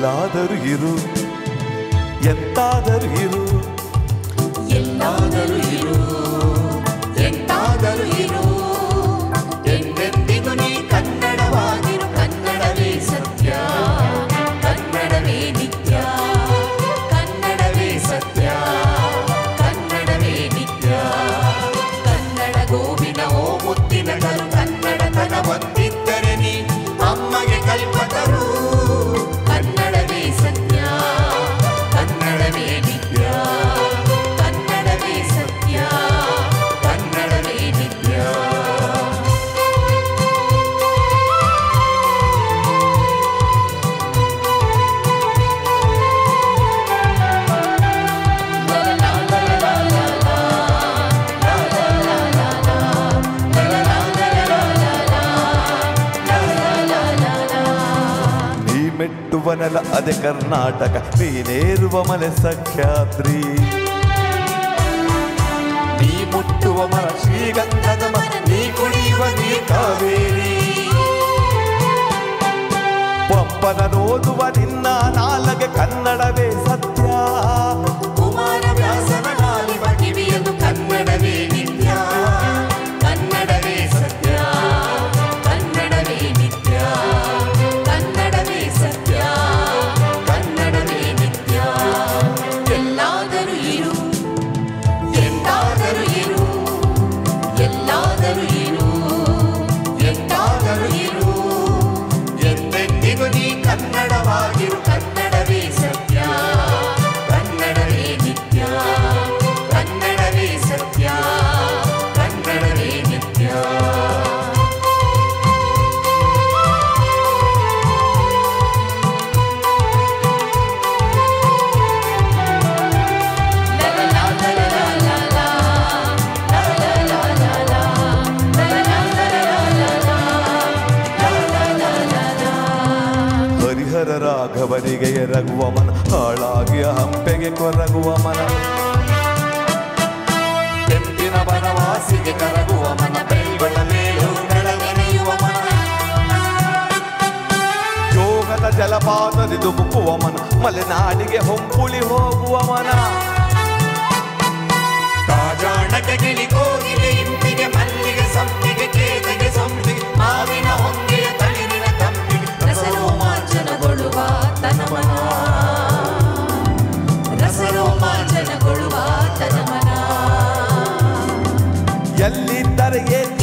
ಎಲ್ಲಾದರೂ ಇರು ಎಂತಾದರೂ ಇರು ಎಲ್ಲಾದರೂ ಇರು ಎಂತಾದರೂ ಇರು ಎಂದೆಂದಿಗೂ ನೀ ಕನ್ನಡವಾಗಿರು ಕನ್ನಡವೇ ಸತ್ಯ ಕನ್ನಡವೇ ನಿತ್ಯ ಕನ್ನಡವೇ ಸತ್ಯ ಕನ್ನಡವೇ ನಿತ್ಯ ಕನ್ನಡ ಗೋವಿನ ಓ ಮುತ್ತಿನ ಕರು ಕನ್ನಡತನ ಬಂದಿದ್ದರೆ ನೀ ಅಮ್ಮಗೆ ಕಲ್ಪತರು ಕನ್ನಡವೇ ಸತ್ಯ ಕನ್ನಡವೇ ನಿತ್ಯ ಕನ್ನಡವೇ ಸತ್ಯ ಕನ್ನಡವೇ ನಿತ್ಯ ನೀ ಮೆಟ್ಟುವ ನೆಲ ಅದೇ ಕರ್ನಾಟಕ ನೀನೇರುವ ಮನೆ ಸಖ್ಯಾದ್ರಿ ನೀ ಮುಟ್ಟುವ ಮರ ಶ್ರೀಗಂಧದ ಮರ ನೀ ಕುಡಿಯುವ ನೀ ಕಾವೇರಿ ಪಂಪನ ನೋದುವ ನಿನ್ನ ನಾಲಗೆ ಕನ್ನಡವೇ ಸತ್ಯ ಕುಮಾರ ವ್ಯಾಸನ ನಾಲಿವ ಕಿವಿಯದು ಕನ್ನಡವೇ ನಿತ್ಯ ಕನ್ನಡವೇ ಸತ್ಯ ಕನ್ನಡವೇ ನಿತ್ಯ ಕನ್ನಡವೇ ಸತ್ಯ ಕನ್ನಡವೇ ನಿತ್ಯ ಎಲ್ಲಾದರೂ ಇರು ಎಂದಾದರೂ ಇರು ಎಲ್ಲಾದರೂ ಇರು ಎಂದಾದರೂ ಇರು ಎಂದೆಂದಿಗೂ ನೀ ಕನ್ನಡವಾಗಿರು ಕನ್ನಡವೇ ಸತ್ಯ ಕನ್ನಡವೇ ನಿತ್ಯ ಕನ್ನಡವೇ ಸತ್ಯ ಕನ್ನಡವೇ ನಿತ್ಯ ಹರಿಹರ ರಾಘವನಿಗೆ ಎರಗುವ ಮನ ಹಾಳಾಗಿ ಹಂಪೆಗೆ ಕೊರಗುವ ಮನ ಕೆಂಪಿನ ಬನವಾಸಿಗೆ ಕರಗುವ ಮನ ಬೆಳ್ಗಳ ಮೇಲು ಬೆಳಗನೆಯುವ ಮನ ಯೋಗದ ಜಲಪಾತದಿ ದುಬುಕುವ ಮನ ಮಲೆನಾಡಿಗೆ ಹೊಂಪುಳಿ ಹೋಗುವ ಮನ ಕಾಜಾಣಕ್ಕೆ ಗಿಳಿ ಕೋಗಿಲೆ ಇಂಪಿಗೆ ಮಲ್ಲಿಗೆ ಸಂಪಿಗೆ ಕೇದಿಗೆ ಸಂಪಿಗೆ ಮಾವಿನ ಹೊಂಗೆಯ ತಳಿರಿನ ತಂಪಿಗೆ ರಸರೋಮಾಂಚನಗೊಳ್ಳುವ ತನಮನ ರಸರೋಮಾಂಚನಗೊಳ್ಳುವ ತನಮನ ಎಲ್ಲಿದ್ದರೆ ಏಕೆ